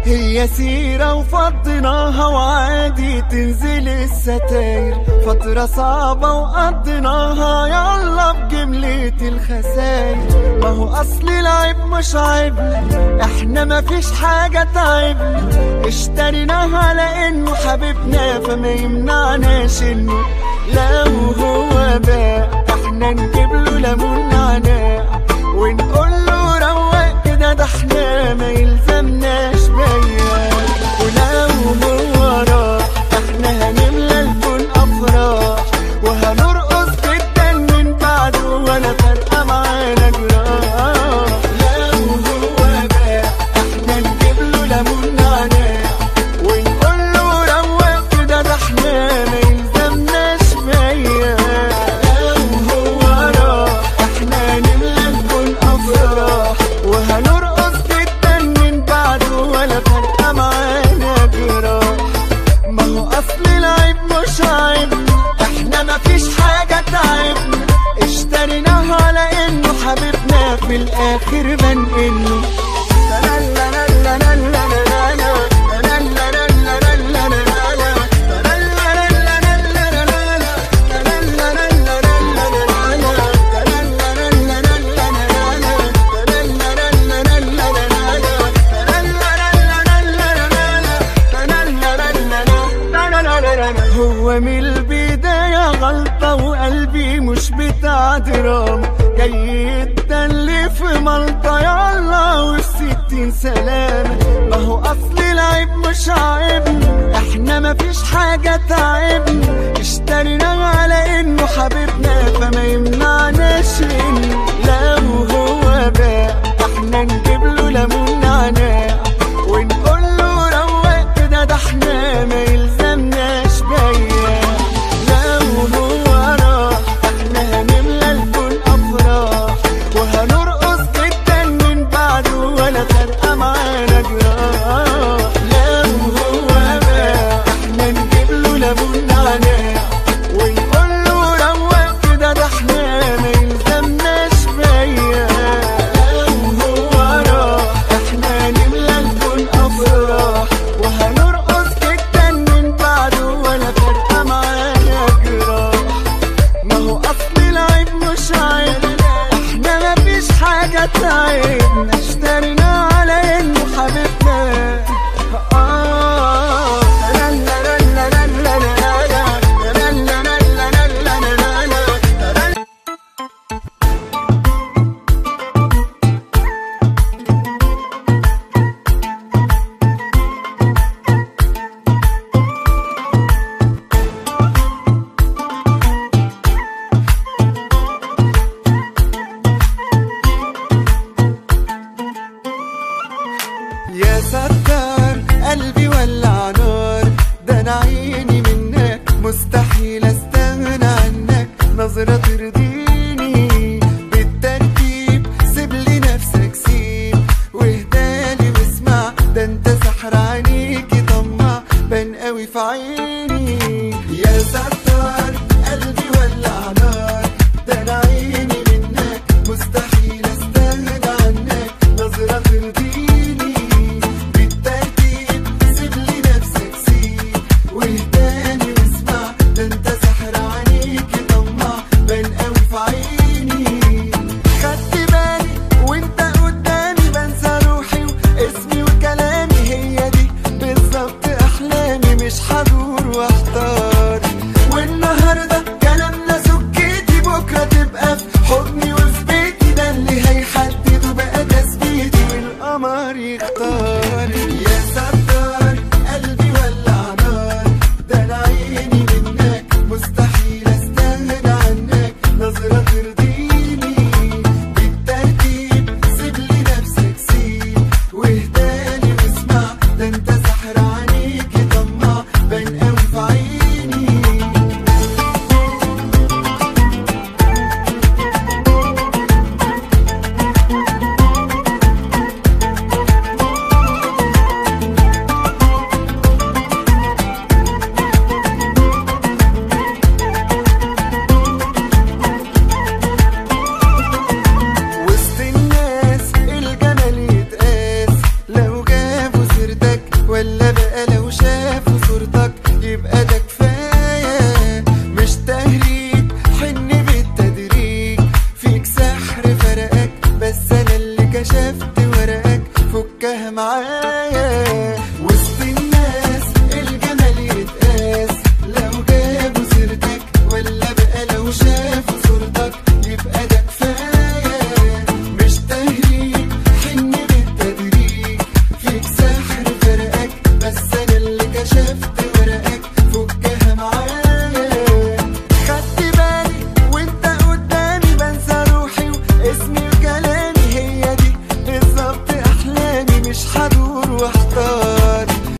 هي سيرة وفضيناها وعادي تنزل الستاير فترة صعبة وقضيناها يلا بجملة الخساير ما هو أصل العيب مش عيبنا احنا مفيش حاجة تعبنا اشتريناها لأنه حبيبنا فما يمنعناش انه لو هو باع احنا نجيب له ليمون نعناع ونقول له روق كده ده احنا ما يلزمناش بيا ولو هو راح احنا هنملى الكون افراح وهنرقص جدا من بعده ولا فارقه معانا جراح لو هو باع احنا نجيب له ليمون نعناع ونقول له روق كده ده احنا ما يلزمناش بيا لو هو راح احنا نملى الكون افراح وهنرقص جدا من بعده ولا فارقه معانا جراح ما هو اصل العيب مش عيبنا احنا مفيش حاجه تعبنا اشتريناها لانه حبيبنا في الاخر بنقله هو من البداية غلطة وقلبي مش بتاع دراما جاي يتدلي في ملطة يلا والستين سلامة ما هو أصل العيب مش عيبنا احنا مفيش حاجة تعبنا اشتريناه على انه حبيبنا فما يمنعناش انه لو هو باع احنا نجيب له ليمون نعناع ونقول له روق كده ده احنا ما يلزمناش بيا لو هو راح احنا هنملى الكون افراح وهنرقص جدا من بعده ولا فارقه معانا جراح لو هو باع احنا نجيب له ليمون نعناع ونقول له روق كده ده احنا ما يلزمناش بيا لو هو راح احنا نملى الكون افراح وهنرقص جدا من بعده ولا فارقه معانا جراح ما هو اصل العيب مش عيب احنا مفيش حاجه تعبنا اشتريناه على انه حبيبنا آه. لا لا لا لا لا لا لا لا. لا لا لا لا لا لا لا لا. يا ستار قلبي ولع نار ده انا عيني منك مستحيل استغنى عنك نظرة ترضيني بالترتيب سيب لي نفسك سيب واهدالي واسمع ده انت سحر عينيكي طمع بان قوي في عيني يا ستار قلبي ولع نار ده انا عيني منك مستحيل استغنى عنك نظرة ترضيني بالترتيب سيب لي نفسك سيب واهداني واسمع ده انت سحر عينيكي طمع بان قوي في عيني خدت بالي وانت قدامي بنسى روحي واسمي وكلامي هي دي بالظبط احلامي مش هدور واحتار والنهارده كلامنا سكتي بكره تبقى في حضني وفي بيتي ده اللي هيحدد وبقى تثبيتي والقمر يختار يا ستار قلبي ولع نار ده انا عيني منك مستحيل استغنى عنك نظرة ترضيني بالترتيب سيب لي نفسك سيب واهداني واسمع ده انت سحر عينيكي طمع بان قوي في عيني كشفت ورقك فكها معايا وسط الناس الجمال يتقاس لو جابوا سيرتك ولا بقى لو شافوا صورتك يبقى ده كفايه مش تهريج حن بالتدريج فيك سحر فرقك بس انا اللي كشفت ورقك فكها معايا